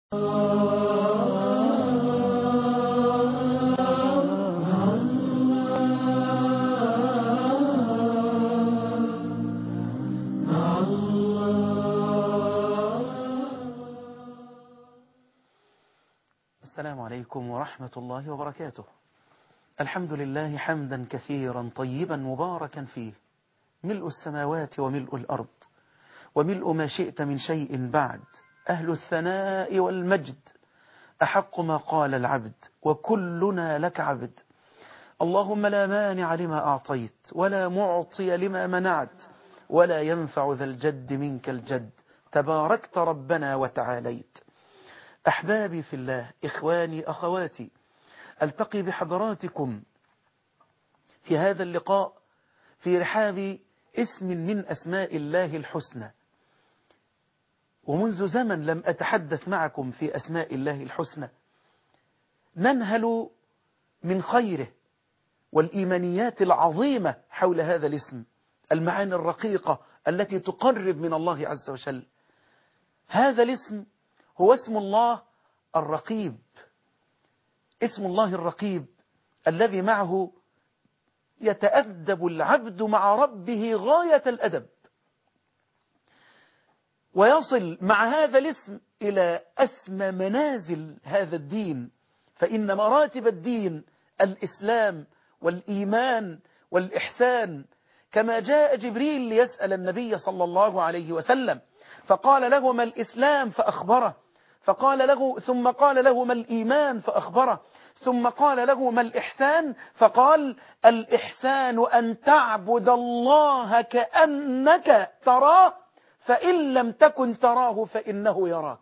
السلام عليكم ورحمة الله وبركاته الحمد لله حمدا كثيرا طيبا مباركا فيه ملء السماوات وملء الأرض وملء ما شئت من شيء بعد أهل الثناء والمجد أحق ما قال العبد وكلنا لك عبد اللهم لا مانع لما أعطيت ولا معطي لما منعت ولا ينفع ذا الجد منك الجد تباركت ربنا وتعاليت أحبابي في الله إخواني أخواتي ألتقي بحضراتكم في هذا اللقاء في رحاب اسم من أسماء الله الحسنى ومنذ زمن لم أتحدث معكم في أسماء الله الحسنى ننهل من خيره والإيمانيات العظيمة حول هذا الاسم المعاني الرقيقة التي تقرب من الله عز وجل هذا الاسم هو اسم الله الرقيب اسم الله الرقيب الذي معه يتأدب العبد مع ربه غاية الأدب ويصل مع هذا الاسم إلى أسمى منازل هذا الدين فإن مراتب الدين الإسلام والإيمان والإحسان كما جاء جبريل ليسأل النبي صلى الله عليه وسلم فقال له ما الإسلام فأخبره فقال له ثم قال له ما الإيمان فأخبره ثم قال له ما الإحسان فقال الإحسان أن تعبد الله كأنك تراه فإن لم تكن تراه فإنه يراك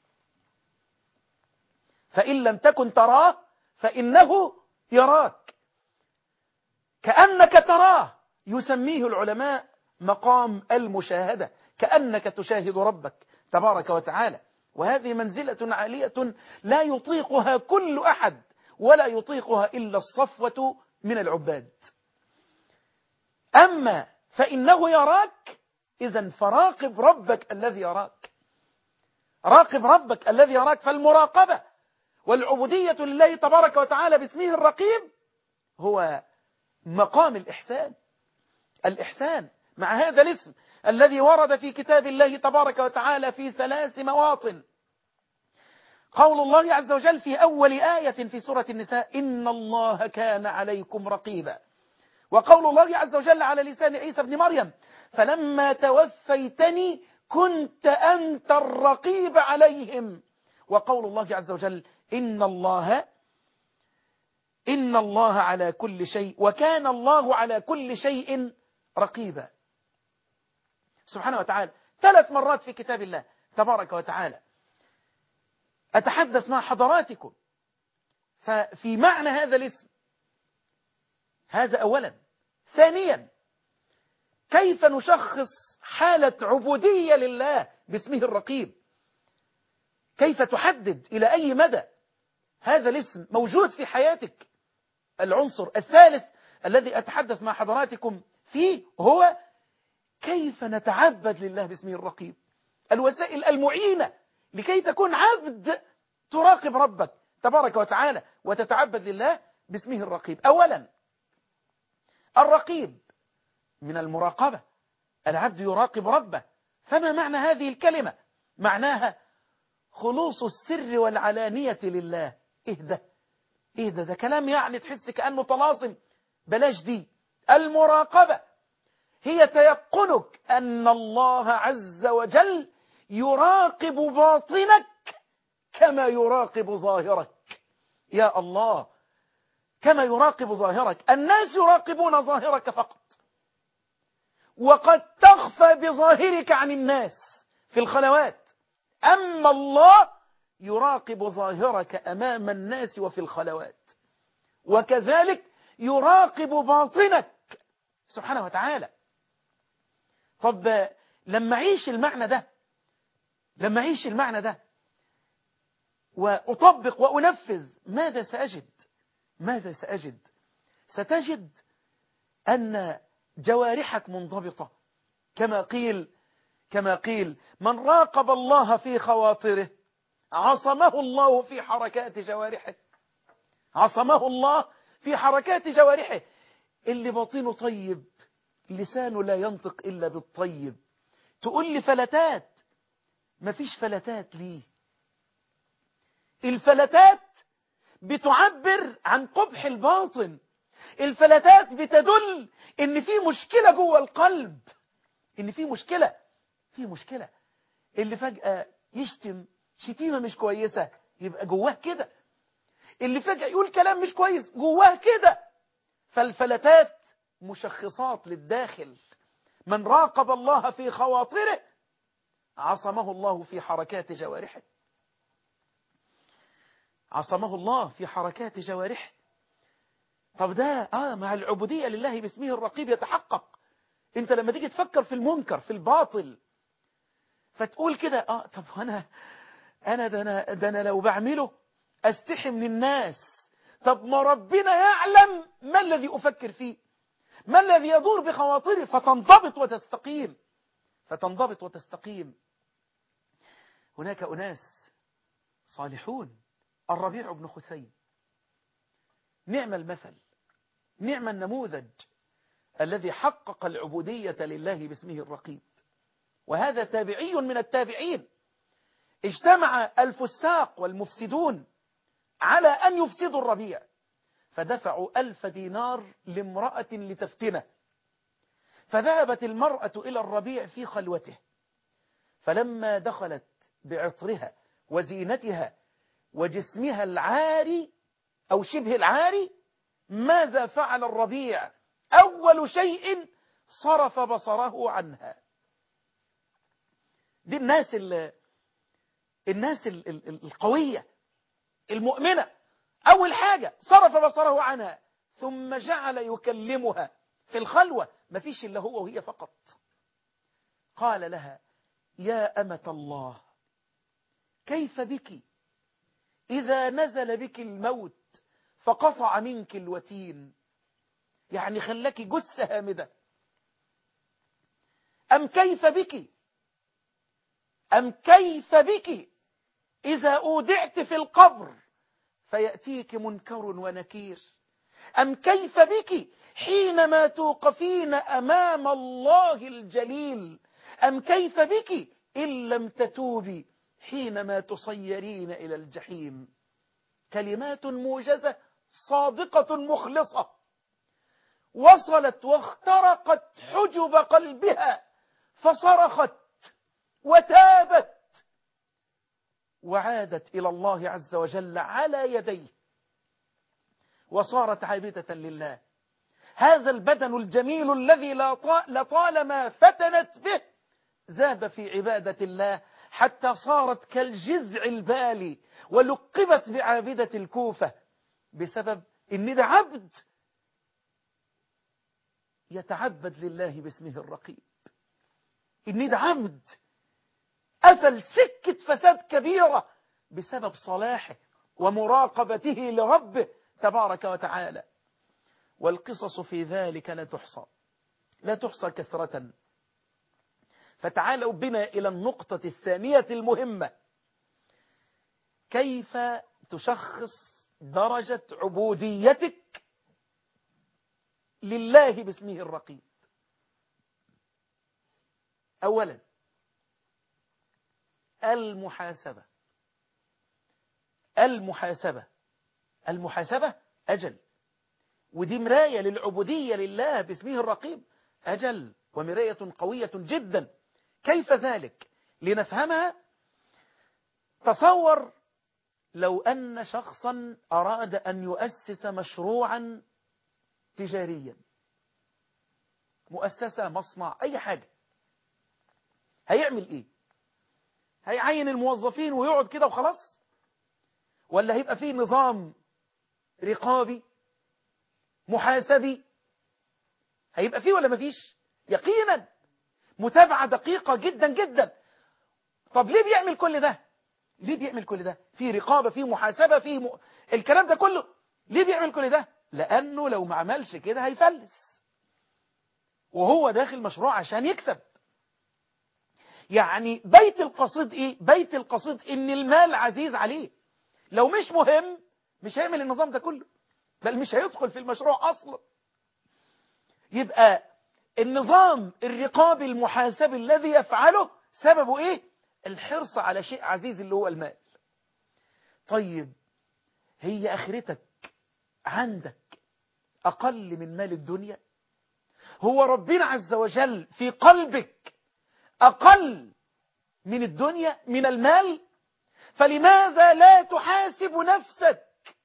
فإن لم تكن تراه فإنه يراك كأنك تراه يسميه العلماء مقام المشاهدة كأنك تشاهد ربك تبارك وتعالى وهذه منزلة عالية لا يطيقها كل أحد ولا يطيقها إلا الصفوة من العباد أما فإنه يراك إذا فراقب ربك الذي يراك راقب ربك الذي يراك فالمراقبة والعبودية لله تبارك وتعالى باسمه الرقيب هو مقام الإحسان الإحسان مع هذا الاسم الذي ورد في كتاب الله تبارك وتعالى في ثلاث مواطن قول الله عز وجل في أول آية في سورة النساء إن الله كان عليكم رقيبا وقول الله عز وجل على لسان عيسى بن مريم فلما توفيتني كنت أنت الرقيب عليهم وقول الله عز وجل إن الله إن الله على كل شيء وكان الله على كل شيء رقيبا سبحانه وتعالى ثلاث مرات في كتاب الله تبارك وتعالى أتحدث مع حضراتكم ففي معنى هذا الاسم هذا أولا ثانيا كيف نشخص حالة عبودية لله باسمه الرقيب كيف تحدد إلى أي مدى هذا الاسم موجود في حياتك العنصر الثالث الذي أتحدث مع حضراتكم فيه هو كيف نتعبد لله باسمه الرقيب الوسائل المعينة لكي تكون عبد تراقب ربك تبارك وتعالى وتتعبد لله باسمه الرقيب أولا الرقيب من المراقبة العبد يراقب ربه فما معنى هذه الكلمة معناها خلوص السر والعلانية لله اهدى اهدى ده كلام يعني تحس كأنه طلاسم بلاش دي المراقبة هي تيقنك أن الله عز وجل يراقب باطنك كما يراقب ظاهرك يا الله كما يراقب ظاهرك الناس يراقبون ظاهرك فقط وقد تخفى بظاهرك عن الناس في الخلوات أما الله يراقب ظاهرك أمام الناس وفي الخلوات وكذلك يراقب باطنك سبحانه وتعالى طب لما أعيش المعنى ده لما أعيش المعنى ده وأطبق وأنفذ ماذا سأجد ماذا سأجد ستجد أن جوارحك منضبطة كما قيل كما قيل من راقب الله في خواطره عصمه الله في حركات جوارحه عصمه الله في حركات جوارحه اللي باطنه طيب لسانه لا ينطق إلا بالطيب تقول لي فلتات مفيش فلتات ليه الفلتات بتعبر عن قبح الباطن الفلتات بتدل ان في مشكلة جوه القلب ان في مشكلة في مشكلة اللي فجأة يشتم شتيمة مش كويسة يبقى جواه كده اللي فجأة يقول كلام مش كويس جواه كده فالفلتات مشخصات للداخل من راقب الله في خواطره عصمه الله في حركات جوارحه عصمه الله في حركات جوارحه طب ده آه مع العبودية لله باسمه الرقيب يتحقق انت لما تيجي تفكر في المنكر في الباطل فتقول كده اه طب انا انا ده انا ده انا لو بعمله استحي من الناس طب ما ربنا يعلم ما الذي افكر فيه ما الذي يدور بخواطري فتنضبط وتستقيم فتنضبط وتستقيم هناك أناس صالحون الربيع بن خثيم نعم المثل نعم النموذج الذي حقق العبودية لله باسمه الرقيب وهذا تابعي من التابعين اجتمع الفساق والمفسدون على أن يفسدوا الربيع فدفعوا ألف دينار لامرأة لتفتنه فذهبت المرأة إلى الربيع في خلوته فلما دخلت بعطرها وزينتها وجسمها العاري أو شبه العاري ماذا فعل الربيع أول شيء صرف بصره عنها دي الناس ال الناس ال ال القوية المؤمنة أول حاجة صرف بصره عنها ثم جعل يكلمها في الخلوة ما فيش إلا هو وهي فقط قال لها يا أمة الله كيف بك إذا نزل بك الموت فقطع منك الوتين يعني خلك جثة هامدة أم كيف بك أم كيف بك إذا أودعت في القبر فيأتيك منكر ونكير أم كيف بك حينما توقفين أمام الله الجليل أم كيف بك إن لم تتوبي حينما تصيرين إلى الجحيم كلمات موجزة صادقة مخلصة وصلت واخترقت حجب قلبها فصرخت وتابت وعادت إلى الله عز وجل على يديه وصارت عابدة لله هذا البدن الجميل الذي لطالما فتنت به ذاب في عبادة الله حتى صارت كالجذع البالي ولقبت بعابدة الكوفة بسبب ان ده عبد يتعبد لله باسمه الرقيب ان ده عبد قفل سكة فساد كبيرة بسبب صلاحه ومراقبته لربه تبارك وتعالى والقصص في ذلك لا تحصى لا تحصى كثرة فتعالوا بنا إلى النقطة الثانية المهمة كيف تشخص درجة عبوديتك لله باسمه الرقيب أولا المحاسبة المحاسبة المحاسبة أجل ودي مراية للعبودية لله باسمه الرقيب أجل ومراية قوية جدا كيف ذلك لنفهمها تصور لو أن شخصا أراد أن يؤسس مشروعا تجاريا مؤسسة مصنع أي حاجة هيعمل إيه هيعين الموظفين ويقعد كده وخلاص ولا هيبقى فيه نظام رقابي محاسبي هيبقى فيه ولا مفيش يقينا متابعة دقيقة جدا جدا طب ليه بيعمل كل ده ليه بيعمل كل ده في رقابة في محاسبة في م... الكلام ده كله ليه بيعمل كل ده لأنه لو ما عملش كده هيفلس وهو داخل مشروع عشان يكسب يعني بيت القصيد ايه بيت القصيد ان المال عزيز عليه لو مش مهم مش هيعمل النظام ده كله بل مش هيدخل في المشروع اصلا يبقى النظام الرقابي المحاسبي الذي يفعله سببه ايه الحرص على شيء عزيز اللي هو المال طيب هي اخرتك عندك اقل من مال الدنيا هو ربنا عز وجل في قلبك اقل من الدنيا من المال فلماذا لا تحاسب نفسك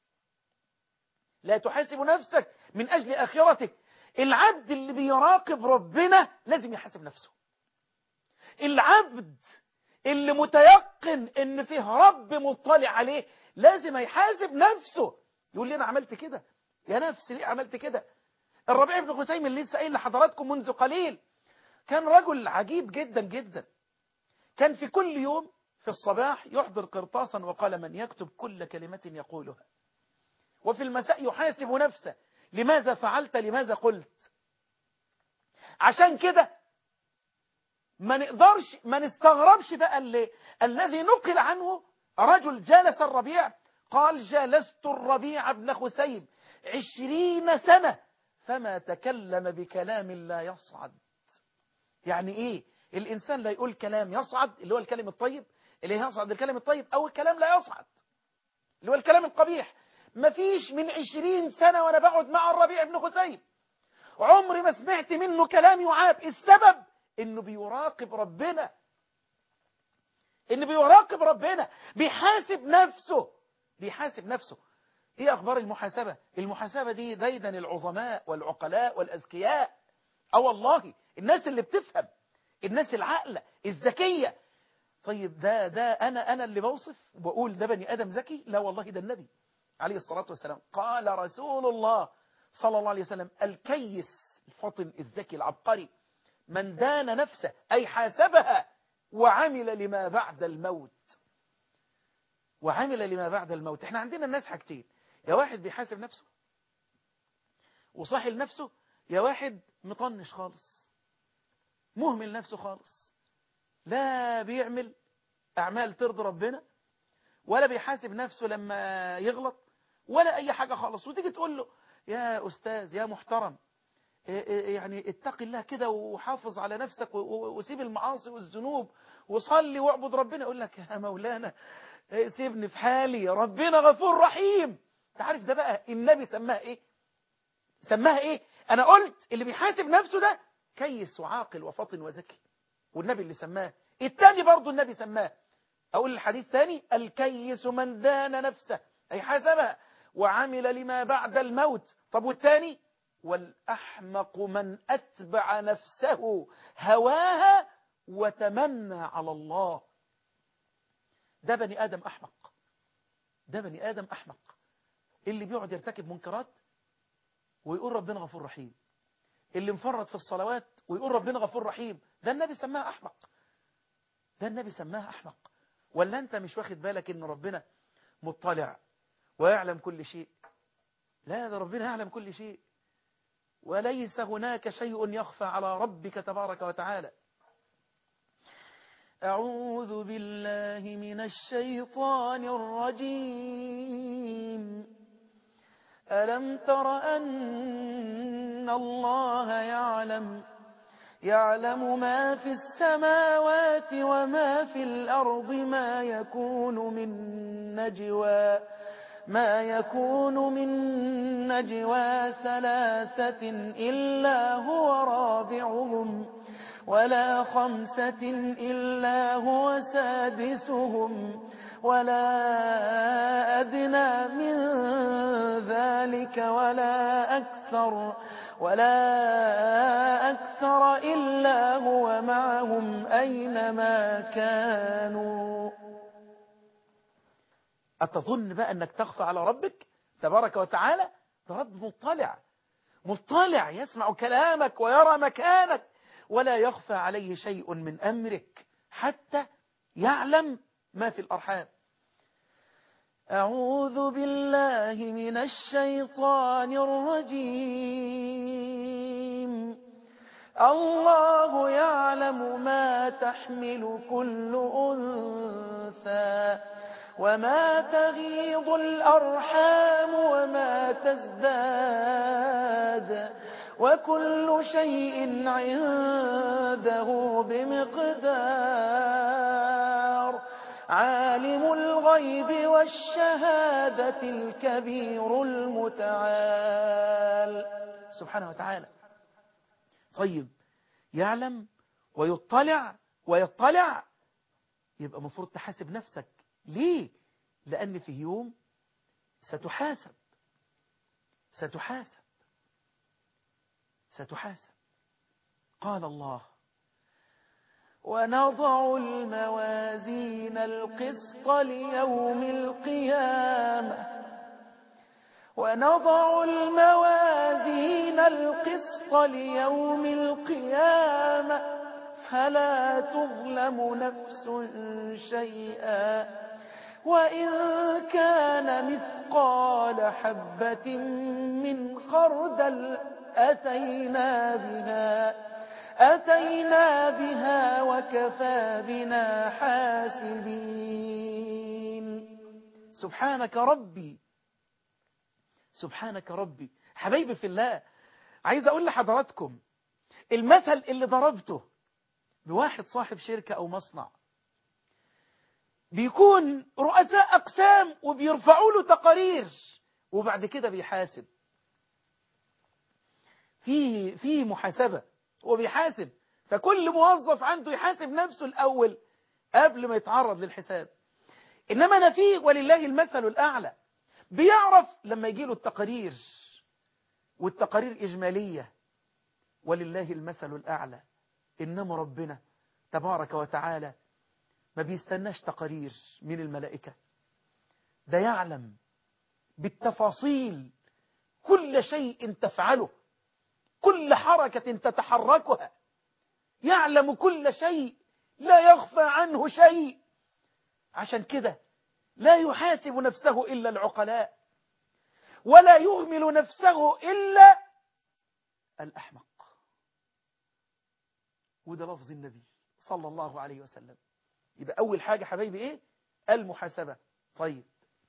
لا تحاسب نفسك من اجل اخرتك العبد اللي بيراقب ربنا لازم يحاسب نفسه العبد اللي متيقن ان فيه رب مطلع عليه لازم يحاسب نفسه يقول لي انا عملت كده يا نفسي ليه عملت كده الربيع بن خثيم اللي لسه قايل لحضراتكم منذ قليل كان رجل عجيب جدا جدا كان في كل يوم في الصباح يحضر قرطاسا وقلما يكتب كل كلمة يقولها وفي المساء يحاسب نفسه لماذا فعلت لماذا قلت عشان كده ما نقدرش ما نستغربش بقى اللي الذي نقل عنه رجل جالس الربيع قال جالست الربيع بن خثيم عشرين سنة فما تكلم بكلام لا يصعد يعني ايه الانسان لا يقول كلام يصعد اللي هو الكلم الطيب اللي يصعد الكلام الطيب او الكلام لا يصعد اللي هو الكلام القبيح مفيش من عشرين سنة وانا بقعد مع الربيع بن خثيم عمري ما سمعت منه كلام يعاب السبب انه بيراقب ربنا انه بيراقب ربنا بيحاسب نفسه بيحاسب نفسه ايه اخبار المحاسبة المحاسبة دي ديدا العظماء والعقلاء والاذكياء اه والله الناس اللي بتفهم الناس العاقله الذكية طيب ده ده انا انا اللي بوصف وبقول ده بني ادم ذكي لا والله ده النبي عليه الصلاة والسلام قال رسول الله صلى الله عليه وسلم الكيس الفطن الذكي العبقري من دان نفسه أي حاسبها وعمل لما بعد الموت وعمل لما بعد الموت احنا عندنا الناس حاجتين يا واحد بيحاسب نفسه وصاحي لنفسه يا واحد مطنش خالص مهمل نفسه خالص لا بيعمل أعمال ترضي ربنا ولا بيحاسب نفسه لما يغلط ولا أي حاجة خالص وتيجي تقول له يا أستاذ يا محترم يعني اتق الله كده وحافظ على نفسك وسيب المعاصي والذنوب وصلي واعبد ربنا يقول لك يا مولانا سيبني في حالي ربنا غفور رحيم تعرف ده بقى النبي سماها ايه سماها ايه انا قلت اللي بيحاسب نفسه ده كيس وعاقل وفطن وذكي والنبي اللي سماه التاني برضو النبي سماه اقول الحديث ثاني الكيس من دان نفسه اي حسبها وعمل لما بعد الموت طب والثاني والأحمق من أتبع نفسه هواها وتمنى على الله ده بني آدم أحمق ده بني آدم أحمق اللي بيقعد يرتكب منكرات ويقول ربنا غفور رحيم اللي مفرط في الصلوات ويقول ربنا غفور رحيم ده النبي سماها أحمق ده النبي سماها أحمق ولا أنت مش واخد بالك إن ربنا مطلع ويعلم كل شيء لا ده ربنا يعلم كل شيء وليس هناك شيء يخفى على ربك تبارك وتعالى أعوذ بالله من الشيطان الرجيم ألم تر أن الله يعلم يعلم ما في السماوات وما في الأرض ما يكون من نجوى ما يكون من نجوى ثلاثة إلا هو رابعهم ولا خمسة إلا هو سادسهم ولا أدنى من ذلك ولا أكثر ولا أكثر إلا هو معهم أينما كانوا أتظن بقى أنك تخفى على ربك تبارك وتعالى ده رب مطلع مطلع يسمع كلامك ويرى مكانك ولا يخفى عليه شيء من أمرك حتى يعلم ما في الأرحام أعوذ بالله من الشيطان الرجيم الله يعلم ما تحمل كل أنثى وما تغيض الأرحام وما تزداد وكل شيء عنده بمقدار عالم الغيب والشهادة الكبير المتعال سبحانه وتعالى طيب يعلم ويطلع ويطلع يبقى مفروض تحاسب نفسك ليه لأن في يوم ستحاسب ستحاسب ستحاسب قال الله ونضع الموازين القسط ليوم القيامة ونضع الموازين القسط ليوم القيامة فلا تظلم نفس شيئا وإن كان مثقال حبة من خردل أتينا بها أتينا بها وكفى بنا حاسبين سبحانك ربي سبحانك ربي حبايبي في الله عايز أقول لحضراتكم المثل اللي ضربته بواحد صاحب شركة أو مصنع بيكون رؤساء أقسام وبيرفعوا له تقارير وبعد كده بيحاسب في في محاسبة وبيحاسب فكل موظف عنده يحاسب نفسه الأول قبل ما يتعرض للحساب إنما أنا فيه ولله المثل الأعلى بيعرف لما يجي له التقارير والتقارير إجمالية ولله المثل الأعلى إنما ربنا تبارك وتعالى ما بيستناش تقارير من الملائكة ده يعلم بالتفاصيل كل شيء تفعله كل حركة تتحركها يعلم كل شيء لا يخفى عنه شيء عشان كده لا يحاسب نفسه إلا العقلاء ولا يهمل نفسه إلا الأحمق وده لفظ النبي صلى الله عليه وسلم يبقى أول حاجة حبايبي إيه المحاسبة طيب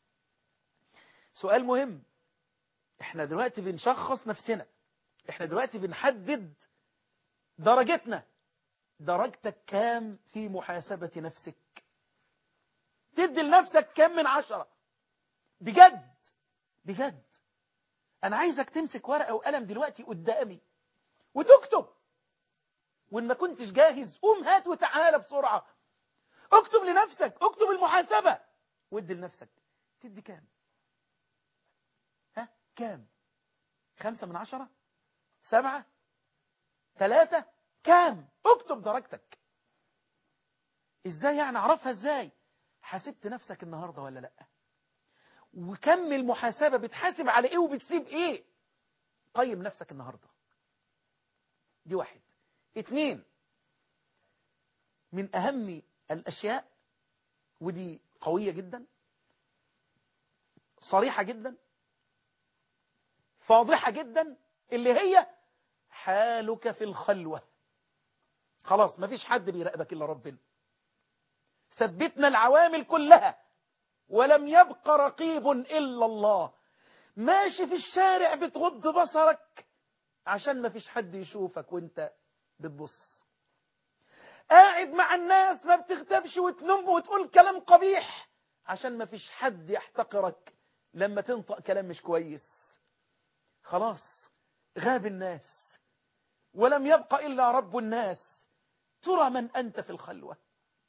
سؤال مهم احنا دلوقتي بنشخص نفسنا احنا دلوقتي بنحدد درجتنا درجتك كام في محاسبة نفسك تدي لنفسك كام من عشرة بجد بجد انا عايزك تمسك ورقة وقلم دلوقتي قدامي وتكتب وان ما كنتش جاهز قوم هات وتعالى بسرعة اكتب لنفسك اكتب المحاسبة وادي لنفسك تدي كام ها كام خمسة من عشرة سبعة ثلاثة كام اكتب درجتك ازاي يعني اعرفها ازاي حاسبت نفسك النهاردة ولا لا وكم المحاسبة بتحاسب على ايه وبتسيب ايه قيم نفسك النهاردة دي واحد اتنين من اهم الاشياء ودي قوية جدا صريحة جدا فاضحة جدا اللي هي حالك في الخلوة خلاص مفيش حد بيراقبك إلا ربنا ثبتنا العوامل كلها ولم يبق رقيب إلا الله ماشي في الشارع بتغض بصرك عشان مفيش حد يشوفك وانت بتبص قاعد مع الناس ما بتغتبش وتنم وتقول كلام قبيح عشان مفيش حد يحتقرك لما تنطق كلام مش كويس خلاص غاب الناس ولم يبق إلا رب الناس ترى من أنت في الخلوة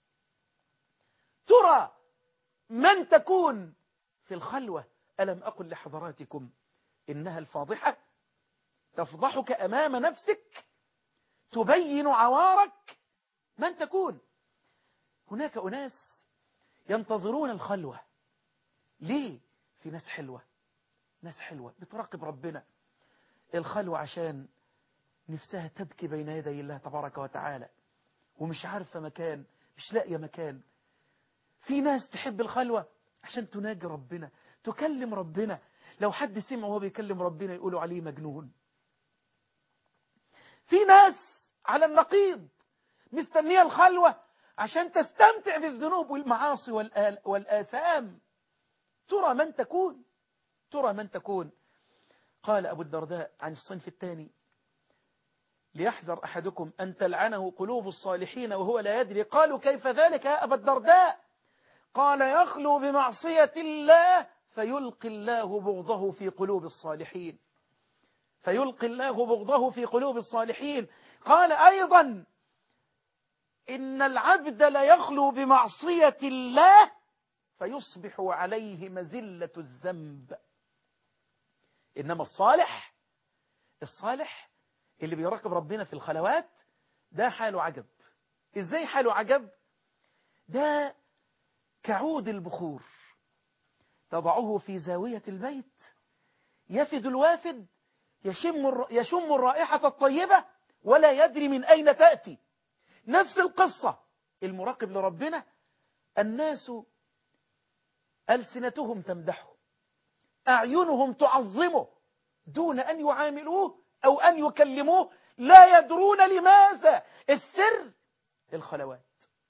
ترى من تكون في الخلوة ألم أقل لحضراتكم إنها الفاضحة تفضحك أمام نفسك تبين عوارك من تكون هناك أناس ينتظرون الخلوة ليه في ناس حلوة ناس حلوة بتراقب ربنا الخلوة عشان نفسها تبكي بين يدي الله تبارك وتعالى ومش عارفة مكان مش لاقية مكان في ناس تحب الخلوة عشان تناجي ربنا تكلم ربنا لو حد سمع وهو بيكلم ربنا يقولوا عليه مجنون في ناس على النقيض مستنية الخلوة عشان تستمتع بالذنوب والمعاصي والآثام ترى من تكون ترى من تكون قال أبو الدرداء عن الصنف الثاني ليحذر أحدكم أن تلعنه قلوب الصالحين وهو لا يدري قالوا كيف ذلك يا أبا الدرداء قال يخلو بمعصية الله فيلقي الله بغضه في قلوب الصالحين فيلقي الله بغضه في قلوب الصالحين قال أيضا إن العبد ليخلو بمعصية الله فيصبح عليه مزلة الذنب إنما الصالح الصالح اللي بيراقب ربنا في الخلوات ده حاله عجب إزاي حاله عجب ده كعود البخور تضعه في زاوية البيت يفد الوافد يشم, يشم الرائحة الطيبة ولا يدري من أين تأتي نفس القصة المراقب لربنا الناس ألسنتهم تمدحه أعينهم تعظمه دون أن يعاملوه أو أن يكلموه لا يدرون لماذا السر الخلوات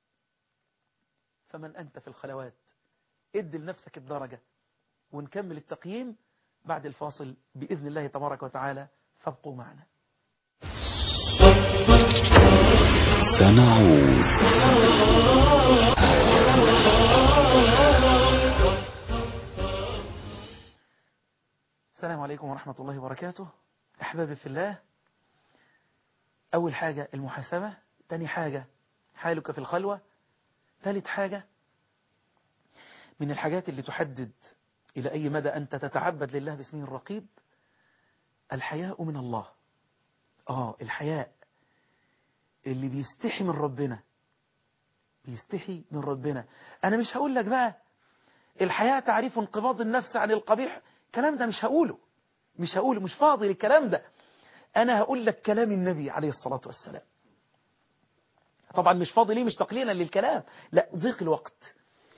فمن أنت في الخلوات ادي لنفسك الدرجة ونكمل التقييم بعد الفاصل بإذن الله تبارك وتعالى فابقوا معنا سنعود السلام عليكم ورحمة الله وبركاته أحبابي في الله أول حاجة المحاسبة تاني حاجة حالك في الخلوة ثالث حاجة من الحاجات اللي تحدد إلى أي مدى أنت تتعبد لله باسمه الرقيب الحياء من الله آه الحياء اللي بيستحي من ربنا بيستحي من ربنا أنا مش هقول لك بقى الحياء تعريف انقباض النفس عن القبيح الكلام ده مش هقوله مش هقوله مش فاضي للكلام ده أنا هقول لك كلام النبي عليه الصلاة والسلام طبعا مش فاضي ليه مش تقليلا للكلام لا ضيق الوقت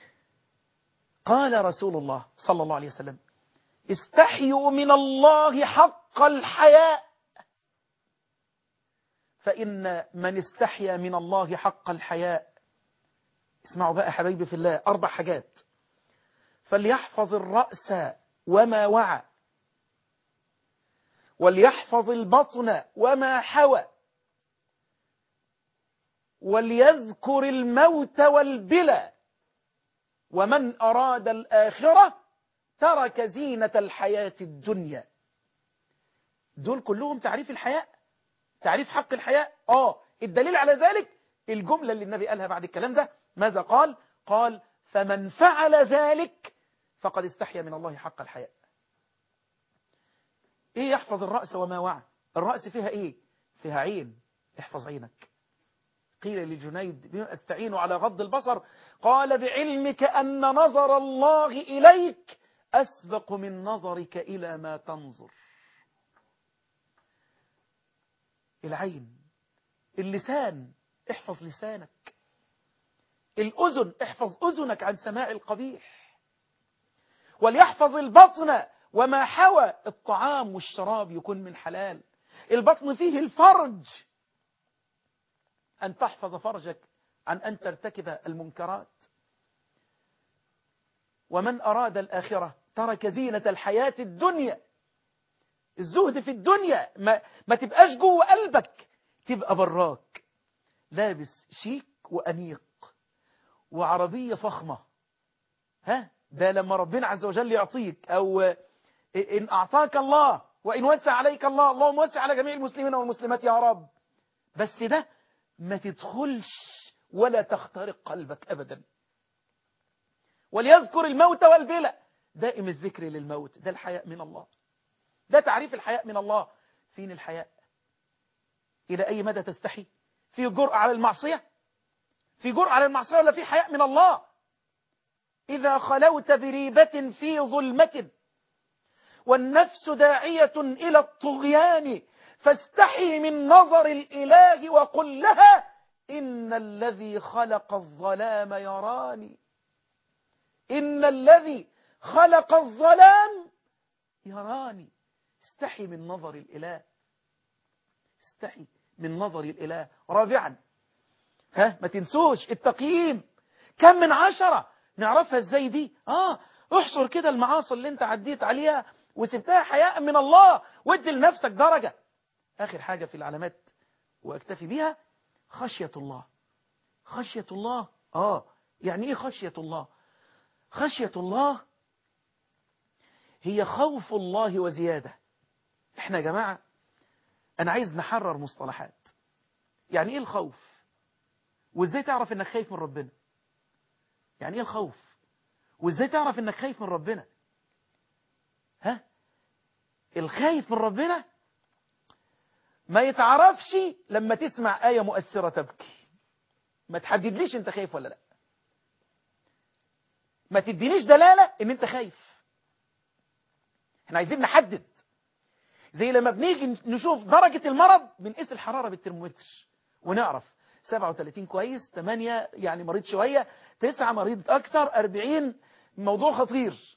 قال رسول الله صلى الله عليه وسلم استحيوا من الله حق الحياء فإن من استحيا من الله حق الحياء اسمعوا بقى حبايبي في الله أربع حاجات فليحفظ الرأس وما وعى وليحفظ البطن وما حوى وليذكر الموت والبلى ومن أراد الآخرة ترك زينة الحياة الدنيا دول كلهم تعريف الحياء تعريف حق الحياء آه الدليل على ذلك الجملة اللي النبي قالها بعد الكلام ده ماذا قال قال فمن فعل ذلك فقد استحيا من الله حق الحياء ايه يحفظ الرأس وما وعى الرأس فيها ايه فيها عين احفظ عينك قيل للجنيد بما استعين على غض البصر قال بعلمك أن نظر الله إليك أسبق من نظرك إلى ما تنظر العين اللسان احفظ لسانك الأذن احفظ أذنك عن سماع القبيح وليحفظ البطن وما حوى الطعام والشراب يكون من حلال البطن فيه الفرج أن تحفظ فرجك عن أن ترتكب المنكرات ومن أراد الآخرة ترك زينة الحياة الدنيا الزهد في الدنيا ما, ما تبقاش جوه قلبك تبقى براك لابس شيك وأنيق وعربية فخمة ها ده لما ربنا عز وجل يعطيك أو إن أعطاك الله وإن وسع عليك الله اللهم وسع على جميع المسلمين والمسلمات يا رب بس ده ما تدخلش ولا تخترق قلبك أبدا وليذكر الموت والبلى دائم الذكر للموت ده الحياء من الله ده تعريف الحياء من الله فين الحياء إلى أي مدى تستحي في جرأة على المعصية في جرأة على المعصية ولا في حياء من الله إذا خلوت بريبة في ظلمة والنفس داعية إلى الطغيان فاستحي من نظر الإله وقل لها إن الذي خلق الظلام يراني إن الذي خلق الظلام يراني استحي من نظر الإله استحي من نظر الإله رابعا ها ما تنسوش التقييم كم من عشرة نعرفها ازاي دي اه احصر كده المعاصي اللي انت عديت عليها وسبتها حياء من الله وادي لنفسك درجة آخر حاجة في العلامات واكتفي بيها خشية الله خشية الله آه يعني إيه خشية الله خشية الله هي خوف الله وزيادة احنا يا جماعة أنا عايز نحرر مصطلحات يعني إيه الخوف وإزاي تعرف إنك خايف من ربنا يعني إيه الخوف وإزاي تعرف إنك خايف من ربنا ها الخايف من ربنا ما يتعرفش لما تسمع آية مؤثرة تبكي ما تحددليش انت خايف ولا لا ما تدينيش دلالة ان انت خايف احنا عايزين نحدد زي لما بنيجي نشوف درجة المرض بنقيس الحرارة بالترمومتر ونعرف 37 كويس 8 يعني مريض شوية 9 مريض اكتر 40 موضوع خطير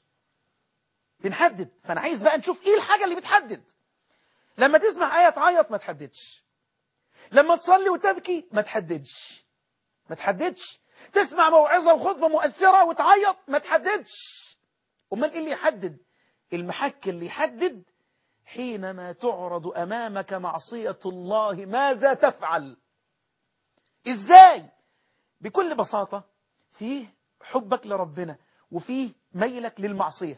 بنحدد فانا عايز بقى نشوف ايه الحاجة اللي بتحدد لما تسمع آية تعيط ما تحددش لما تصلي وتبكي ما تحددش ما تحددش تسمع موعظة وخطبة مؤثرة وتعيط ما تحددش امال ايه اللي يحدد المحك اللي يحدد حينما تعرض أمامك معصية الله ماذا تفعل ازاي بكل بساطة فيه حبك لربنا وفيه ميلك للمعصية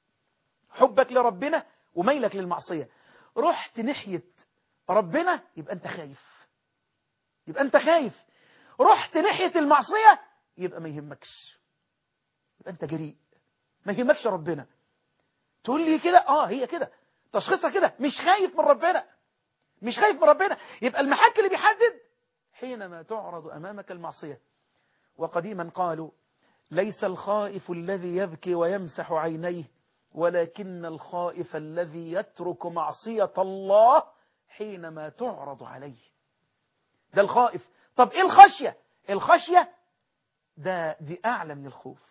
حبك لربنا وميلك للمعصية رحت ناحية ربنا يبقى انت خايف يبقى انت خايف رحت ناحية المعصية يبقى ما يهمكش يبقى انت جريء ما يهمكش ربنا تقول لي كده اه هي كده تشخيصها كده مش خايف من ربنا مش خايف من ربنا يبقى المحك اللي بيحدد حينما تعرض أمامك المعصية وقديما قالوا ليس الخائف الذي يبكي ويمسح عينيه ولكن الخائف الذي يترك معصية الله حينما تعرض عليه ده الخائف طب ايه الخشية الخشية ده دي أعلى من الخوف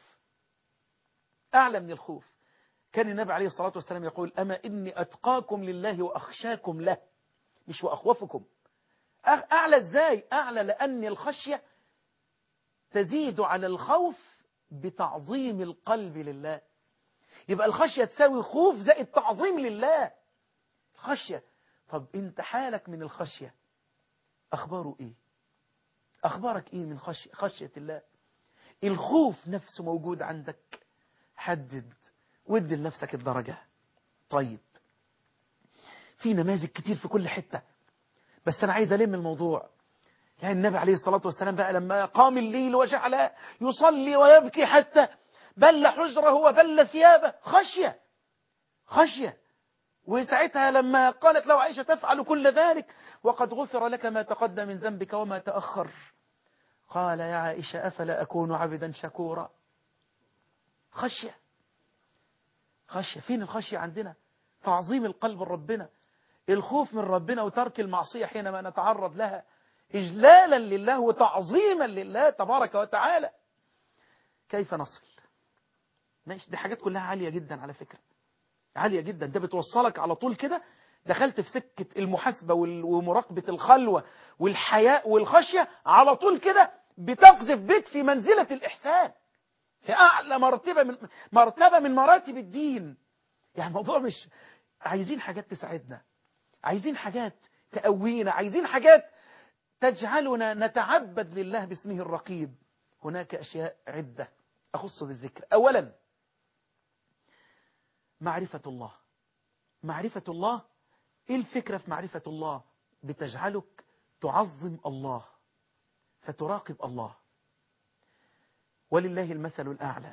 أعلى من الخوف كان النبي عليه الصلاة والسلام يقول أما إني أتقاكم لله وأخشاكم له مش وأخوفكم أعلى إزاي أعلى لأن الخشية تزيد على الخوف بتعظيم القلب لله يبقى الخشية تساوي خوف زائد تعظيم لله خشية طب انت حالك من الخشية أخباره إيه أخبارك إيه من خشية, خشية الله الخوف نفسه موجود عندك حدد ودي لنفسك الدرجة طيب في نماذج كتير في كل حتة بس أنا عايز ألم الموضوع يعني النبي عليه الصلاة والسلام بقى لما قام الليل وجعل يصلي ويبكي حتى بل حجره وبل ثيابه خشية خشية وساعتها لما قالت له عائشة تفعل كل ذلك وقد غفر لك ما تقدم من ذنبك وما تأخر قال يا عائشة أفلا أكون عبدا شكورا خشية خشية فين الخشية عندنا تعظيم القلب ربنا الخوف من ربنا وترك المعصية حينما نتعرض لها إجلالا لله وتعظيما لله تبارك وتعالى كيف نصل ماشي دي حاجات كلها عالية جدا على فكرة عالية جدا ده بتوصلك على طول كده دخلت في سكة المحاسبة ومراقبة الخلوة والحياء والخشية على طول كده بتقذف بك في منزلة الإحسان في أعلى مرتبة من مرتبة من مراتب الدين يعني الموضوع مش عايزين حاجات تساعدنا عايزين حاجات تقوينا عايزين حاجات تجعلنا نتعبد لله باسمه الرقيب هناك أشياء عدة أخص بالذكر أولا معرفة الله معرفة الله إيه الفكرة في معرفة الله بتجعلك تعظم الله فتراقب الله ولله المثل الأعلى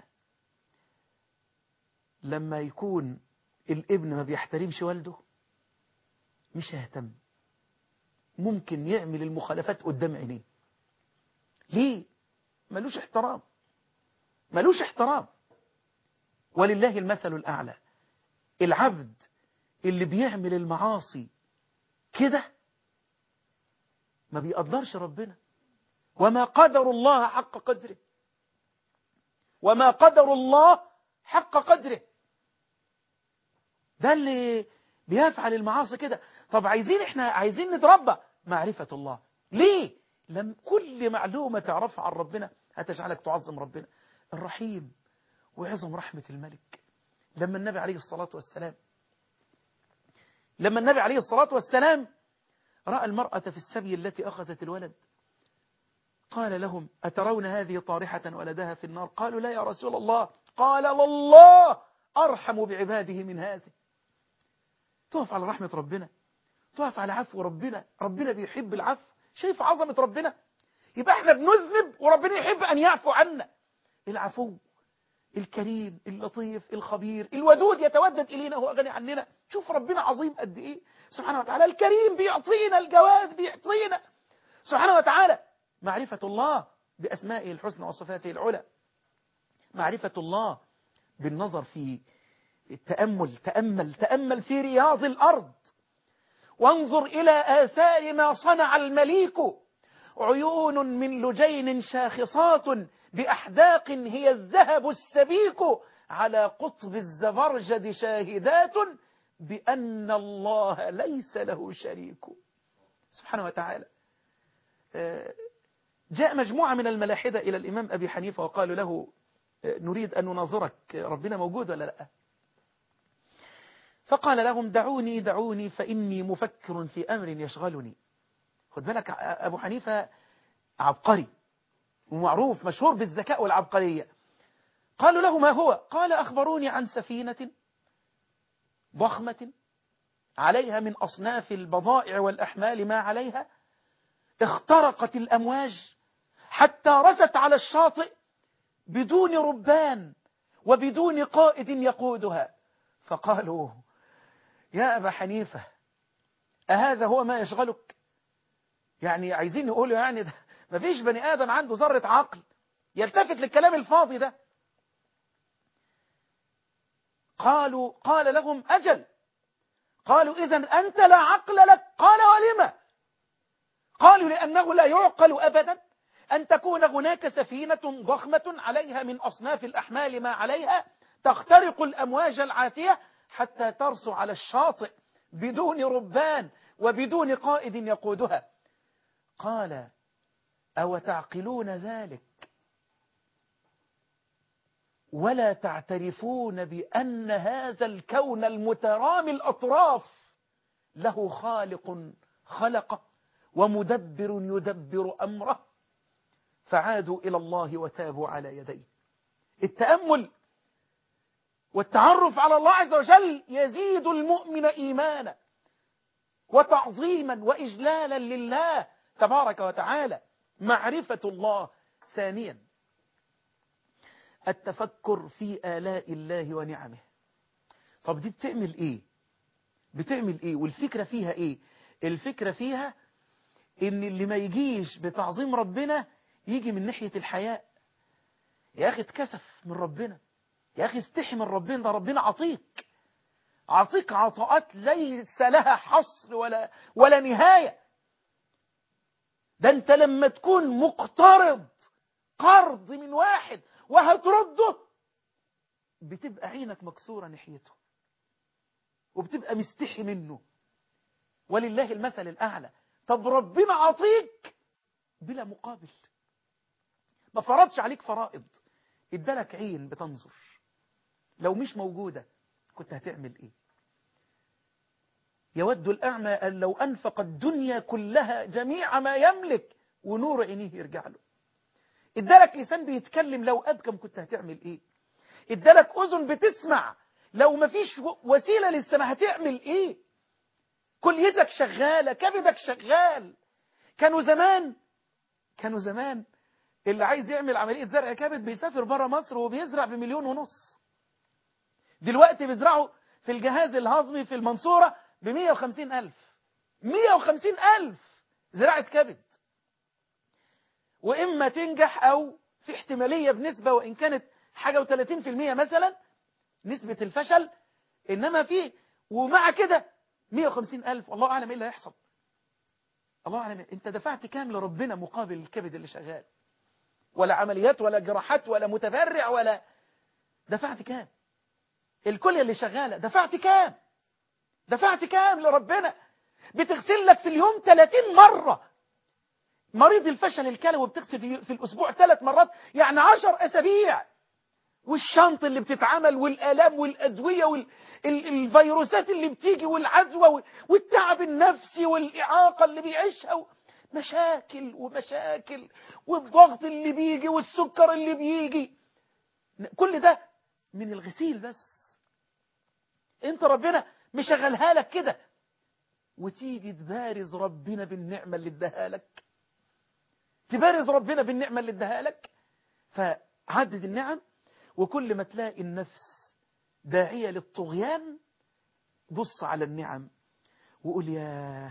لما يكون الابن ما بيحترمش والده مش هيهتم ممكن يعمل المخالفات قدام عينيه ليه ملوش احترام ملوش احترام ولله المثل الأعلى العبد اللي بيعمل المعاصي كده ما بيقدرش ربنا وما قدر الله حق قدره وما قدر الله حق قدره ده اللي بيفعل المعاصي كده طب عايزين احنا عايزين نتربى معرفة الله ليه لم كل معلومة تعرفها عن ربنا هتجعلك تعظم ربنا الرحيم وعظم رحمة الملك لما النبي عليه الصلاة والسلام لما النبي عليه الصلاة والسلام رأى المرأة في السبي التي أخذت الولد قال لهم أترون هذه طارحة ولدها في النار قالوا لا يا رسول الله قال والله أرحم بعباده من هذه تقف على رحمة ربنا تقف على عفو ربنا ربنا بيحب العفو شايف عظمة ربنا يبقى احنا بنذنب وربنا يحب أن يعفو عنا العفو الكريم اللطيف الخبير الودود يتودد إلينا هو غني عننا شوف ربنا عظيم قد إيه سبحانه وتعالى الكريم بيعطينا الجواد بيعطينا سبحانه وتعالى معرفة الله بأسمائه الحسنى وصفاته العلى معرفة الله بالنظر في التأمل تأمل تأمل في رياض الأرض وانظر إلى آثار ما صنع المليك عيون من لجين شاخصات بأحداق هي الذهب السبيك على قطب الزبرجد شاهدات بأن الله ليس له شريك سبحانه وتعالى جاء مجموعة من الملاحدة إلى الإمام أبي حنيفة وقالوا له نريد أن نناظرك ربنا موجود ولا لا فقال لهم دعوني دعوني فإني مفكر في أمر يشغلني خد بالك أبو حنيفة عبقري ومعروف مشهور بالذكاء والعبقرية قالوا له ما هو قال أخبروني عن سفينة ضخمة عليها من أصناف البضائع والأحمال ما عليها اخترقت الأمواج حتى رست على الشاطئ بدون ربان وبدون قائد يقودها فقالوا يا أبا حنيفة أهذا هو ما يشغلك يعني عايزين يقولوا يعني ده ما فيش بني آدم عنده ذرة عقل يلتفت للكلام الفاضي ده قالوا قال لهم أجل قالوا إذا أنت لا عقل لك قال ولم قالوا لأنه لا يعقل أبدا أن تكون هناك سفينة ضخمة عليها من أصناف الأحمال ما عليها تخترق الأمواج العاتية حتى ترسو على الشاطئ بدون ربان وبدون قائد يقودها قال أو تعقلون ذلك ولا تعترفون بأن هذا الكون المترامي الأطراف له خالق خلقه ومدبر يدبر أمره فعادوا إلى الله وتابوا على يديه التأمل والتعرف على الله عز وجل يزيد المؤمن إيمانا وتعظيما وإجلالا لله تبارك وتعالى معرفة الله ثانيا التفكر في آلاء الله ونعمه طب دي بتعمل ايه بتعمل ايه والفكرة فيها ايه الفكرة فيها ان اللي ما يجيش بتعظيم ربنا يجي من ناحية الحياء يا اخي اتكسف من ربنا يا اخي استحي من ربنا ده ربنا عطيك عطيك عطاءات ليس لها حصر ولا ولا نهاية ده انت لما تكون مقترض قرض من واحد وهترده بتبقى عينك مكسورة ناحيته وبتبقى مستحي منه ولله المثل الأعلى طب ربنا عطيك بلا مقابل ما فرضش عليك فرائض ادالك عين بتنظر لو مش موجودة كنت هتعمل ايه يود الأعمى أن لو أنفق الدنيا كلها جميع ما يملك ونور عينيه يرجع له ادالك لسان بيتكلم لو أبكم كنت هتعمل ايه ادالك أذن بتسمع لو مفيش وسيلة للسماء هتعمل ايه كليتك شغالة كبدك شغال كانوا زمان كانوا زمان اللي عايز يعمل عملية زرع كبد بيسافر بره مصر وبيزرع بمليون ونص دلوقتي بيزرعوا في الجهاز الهضمي في المنصورة بمية وخمسين ألف مية وخمسين ألف زراعة كبد وإما تنجح أو في احتمالية بنسبة وإن كانت حاجة وثلاثين في المية مثلا نسبة الفشل إنما في ومع كده مية وخمسين ألف الله أعلم إيه اللي هيحصل الله أعلم أنت دفعت كام لربنا مقابل الكبد اللي شغال ولا عمليات ولا جراحات ولا متبرع ولا دفعت كام الكلية اللي شغالة دفعت كام دفعت كام لربنا بتغسل لك في اليوم 30 مرة مريض الفشل الكلوي بتغسل في, في الأسبوع ثلاث مرات يعني 10 أسابيع والشنط اللي بتتعمل والآلام والأدوية والفيروسات اللي بتيجي والعدوى والتعب النفسي والإعاقة اللي بيعيشها مشاكل ومشاكل والضغط اللي بيجي والسكر اللي بيجي كل ده من الغسيل بس انت ربنا مشغلها لك كده وتيجي تبارز ربنا بالنعمة اللي اداها لك تبارز ربنا بالنعمة اللي اداها لك فعدد النعم وكل ما تلاقي النفس داعية للطغيان بص على النعم وقول يا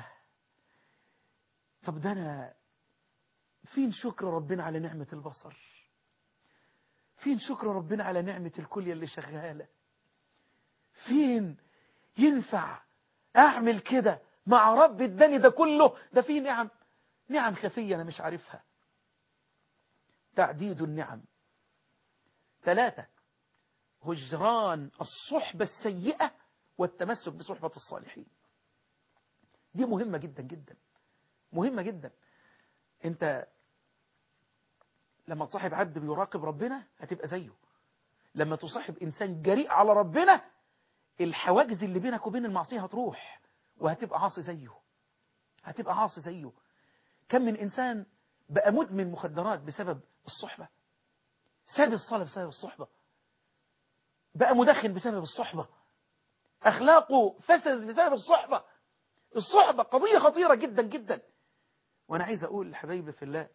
طب ده أنا فين شكر ربنا على نعمة البصر فين شكر ربنا على نعمة الكلية اللي شغالة فين ينفع أعمل كده مع رب اداني ده كله ده فيه نعم نعم خفية أنا مش عارفها تعديد النعم ثلاثة هجران الصحبة السيئة والتمسك بصحبة الصالحين دي مهمة جدا جدا مهمة جدا انت لما تصاحب عبد بيراقب ربنا هتبقى زيه لما تصاحب انسان جريء على ربنا الحواجز اللي بينك وبين المعصية هتروح وهتبقى عاصي زيه هتبقى عاصي زيه كم من انسان بقى مدمن مخدرات بسبب الصحبة ساب الصلاة بسبب الصحبة بقى مدخن بسبب الصحبة أخلاقه فسدت بسبب الصحبة الصحبة قضية خطيرة جدا جدا وأنا عايز أقول حبايبي في الله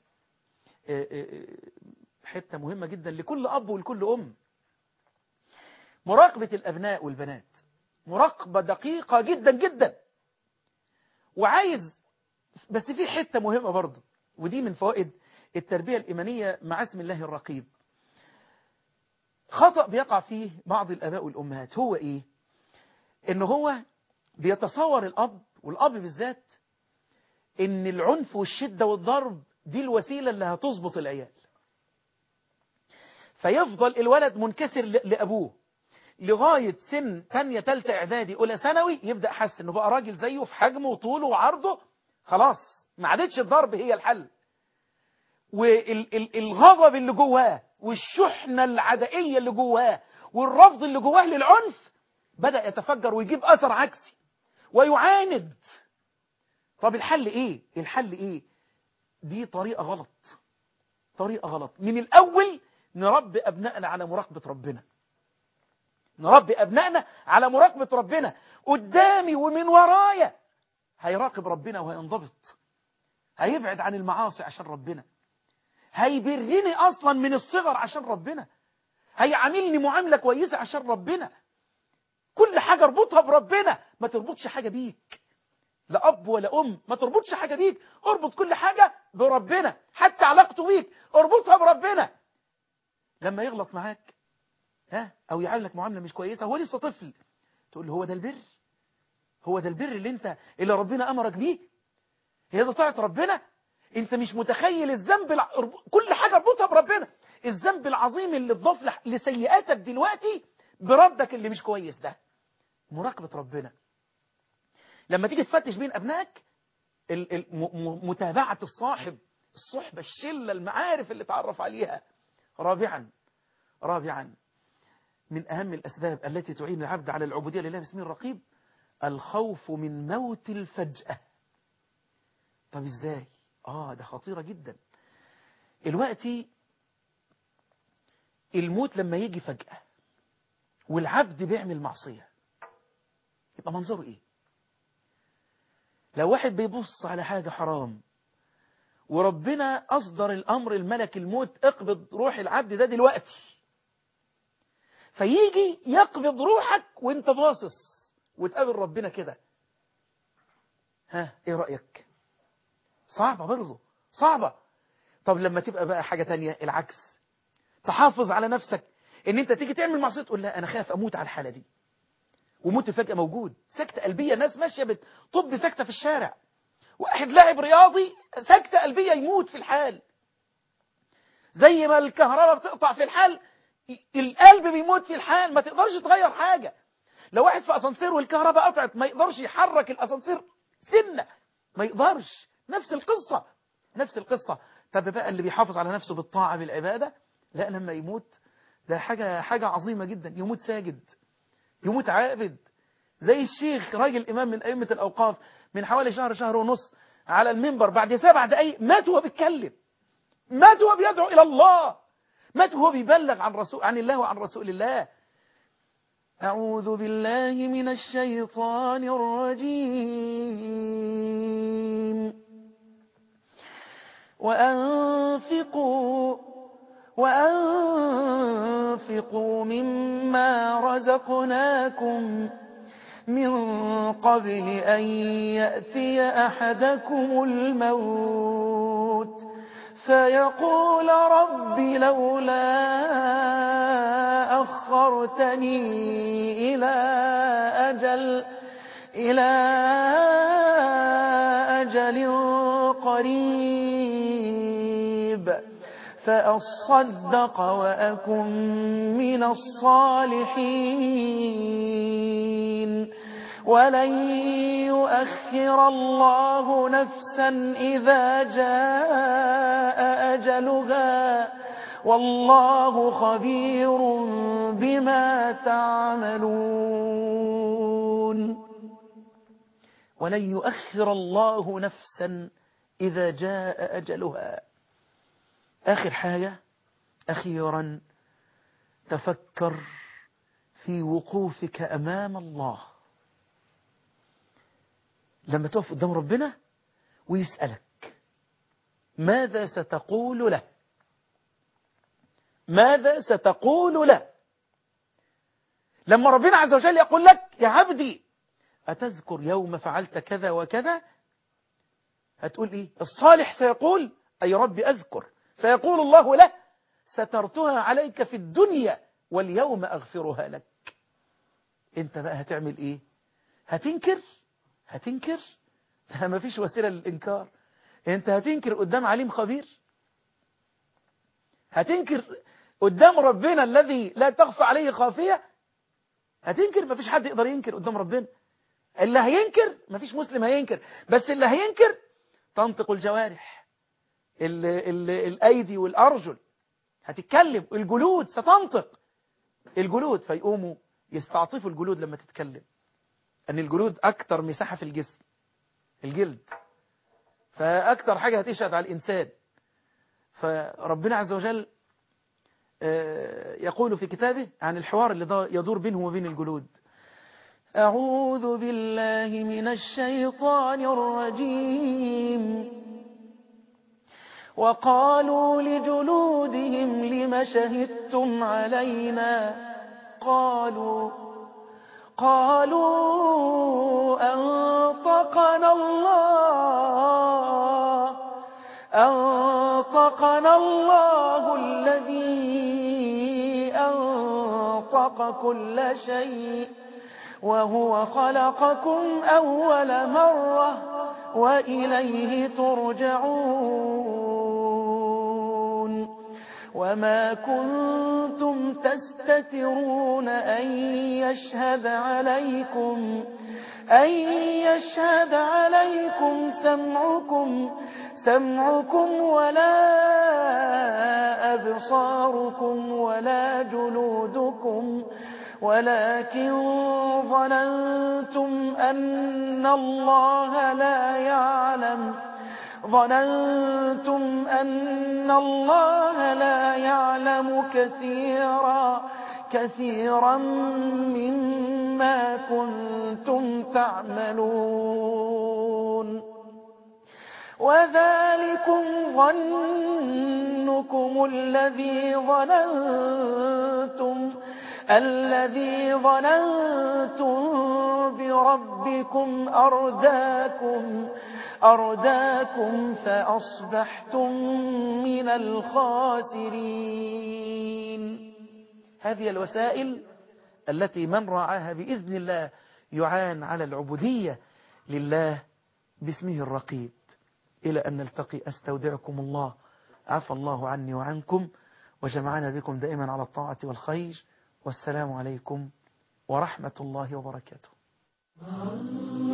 حتة مهمة جدا لكل أب ولكل أم مراقبة الأبناء والبنات مراقبة دقيقة جدا جدا وعايز بس في حتة مهمة برضه ودي من فوائد التربية الإيمانية مع اسم الله الرقيب خطأ بيقع فيه بعض الآباء والأمهات هو إيه إن هو بيتصور الأب والأب بالذات إن العنف والشدة والضرب دي الوسيلة اللي هتظبط العيال فيفضل الولد منكسر لأبوه لغاية سن تانية تالتة إعدادي أولى ثانوي يبدأ حس إنه بقى راجل زيه في حجمه وطوله وعرضه خلاص ما عادتش الضرب هي الحل والغضب اللي جواه والشحنة العدائية اللي جواه والرفض اللي جواه للعنف بدأ يتفجر ويجيب أثر عكسي ويعاند طب الحل إيه؟ الحل إيه؟ دي طريقة غلط طريقة غلط من الأول نربي أبنائنا على مراقبة ربنا نربي أبنائنا على مراقبة ربنا قدامي ومن ورايا هيراقب ربنا وهينضبط هيبعد عن المعاصي عشان ربنا هيبرني أصلا من الصغر عشان ربنا هيعاملني معاملة كويسة عشان ربنا كل حاجة اربطها بربنا ما تربطش حاجة بيك لا أب ولا أم ما تربطش حاجة بيك اربط كل حاجة بربنا حتى علاقته بيك اربطها بربنا لما يغلط معاك ها أو يعاملك معاملة مش كويسة هو لسه طفل تقول له هو ده البر هو ده البر اللي انت اللي ربنا أمرك بيه هي ده طاعة ربنا انت مش متخيل الذنب الع... كل حاجة اربطها بربنا الذنب العظيم اللي اتضاف لح... لسيئاتك دلوقتي بردك اللي مش كويس ده مراقبة ربنا لما تيجي تفتش بين أبنائك ال... ال... م... متابعة الصاحب الصحبة الشلة المعارف اللي تعرف عليها رابعا رابعا من أهم الأسباب التي تعين العبد على العبودية لله باسمه الرقيب الخوف من موت الفجأة طب ازاي آه ده خطيرة جدا الوقت الموت لما يجي فجأة والعبد بيعمل معصية يبقى منظره ايه لو واحد بيبص على حاجة حرام وربنا أصدر الأمر الملك الموت اقبض روح العبد ده دلوقتي فيجي يقبض روحك وانت باصص وتقابل ربنا كده ها ايه رأيك صعبة برضه صعبة طب لما تبقى بقى حاجة تانية العكس تحافظ على نفسك ان انت تيجي تعمل معصية تقول لا انا خايف اموت على الحالة دي وموت فجأة موجود سكتة قلبية ناس ماشية بتطب سكتة في الشارع واحد لاعب رياضي سكتة قلبية يموت في الحال زي ما الكهرباء بتقطع في الحال القلب بيموت في الحال ما تقدرش تغير حاجة لو واحد في اسانسير والكهرباء قطعت ما يقدرش يحرك الاسانسير سنة ما يقدرش نفس القصة نفس القصة طب بقى اللي بيحافظ على نفسه بالطاعة بالعبادة لا لما يموت ده حاجة حاجة عظيمة جدا يموت ساجد يموت عابد زي الشيخ راجل إمام من أئمة الأوقاف من حوالي شهر شهر ونص على المنبر بعد سبع دقايق مات وهو بيتكلم مات وهو بيدعو إلى الله مات وهو بيبلغ عن رسول عن الله وعن رسول الله أعوذ بالله من الشيطان الرجيم وأنفقوا وأنفقوا مما رزقناكم من قبل أن يأتي أحدكم الموت فيقول رب لولا أخرتني إلى أجل إلى أجل قريب فأصدق وأكن من الصالحين ولن يؤخر الله نفسا إذا جاء أجلها والله خبير بما تعملون ولن يؤخر الله نفسا إذا جاء أجلها آخر حاجة أخيرا تفكر في وقوفك أمام الله لما تقف قدام ربنا ويسألك ماذا ستقول له ماذا ستقول له لما ربنا عز وجل يقول لك يا عبدي أتذكر يوم فعلت كذا وكذا هتقول إيه الصالح سيقول أي ربي أذكر فيقول الله له سترتها عليك في الدنيا واليوم أغفرها لك انت بقى هتعمل ايه هتنكر هتنكر ده ما فيش وسيلة للإنكار انت هتنكر قدام عليم خبير هتنكر قدام ربنا الذي لا تخفى عليه خافية هتنكر ما فيش حد يقدر ينكر قدام ربنا اللي هينكر ما فيش مسلم هينكر بس اللي هينكر تنطق الجوارح ال ال الأيدي والأرجل هتتكلم الجلود ستنطق الجلود فيقوموا يستعطفوا الجلود لما تتكلم أن الجلود أكتر مساحة في الجسم الجلد فأكتر حاجة هتشهد على الإنسان فربنا عز وجل يقول في كتابه عن الحوار اللي يدور بينه وبين الجلود أعوذ بالله من الشيطان الرجيم وقالوا لجلودهم لم شهدتم علينا قالوا قالوا أنطقنا الله أنطقنا الله الذي أنطق كل شيء وهو خلقكم أول مرة وإليه ترجعون وما كنتم تستترون أن يشهد عليكم أن يشهد عليكم سمعكم سمعكم ولا أبصاركم ولا جلودكم ولكن ظننتم أن الله لا يعلم ظننتم أن الله لا يعلم كثيرا كثيرا مما كنتم تعملون وذلكم ظنكم الذي ظننتم الذي ظننتم بربكم أرداكم أرداكم فأصبحتم من الخاسرين هذه الوسائل التي من رعاها بإذن الله يعان على العبودية لله باسمه الرقيب إلى أن نلتقي أستودعكم الله عفى الله عني وعنكم وجمعنا بكم دائما على الطاعة والخير والسلام عليكم ورحمة الله وبركاته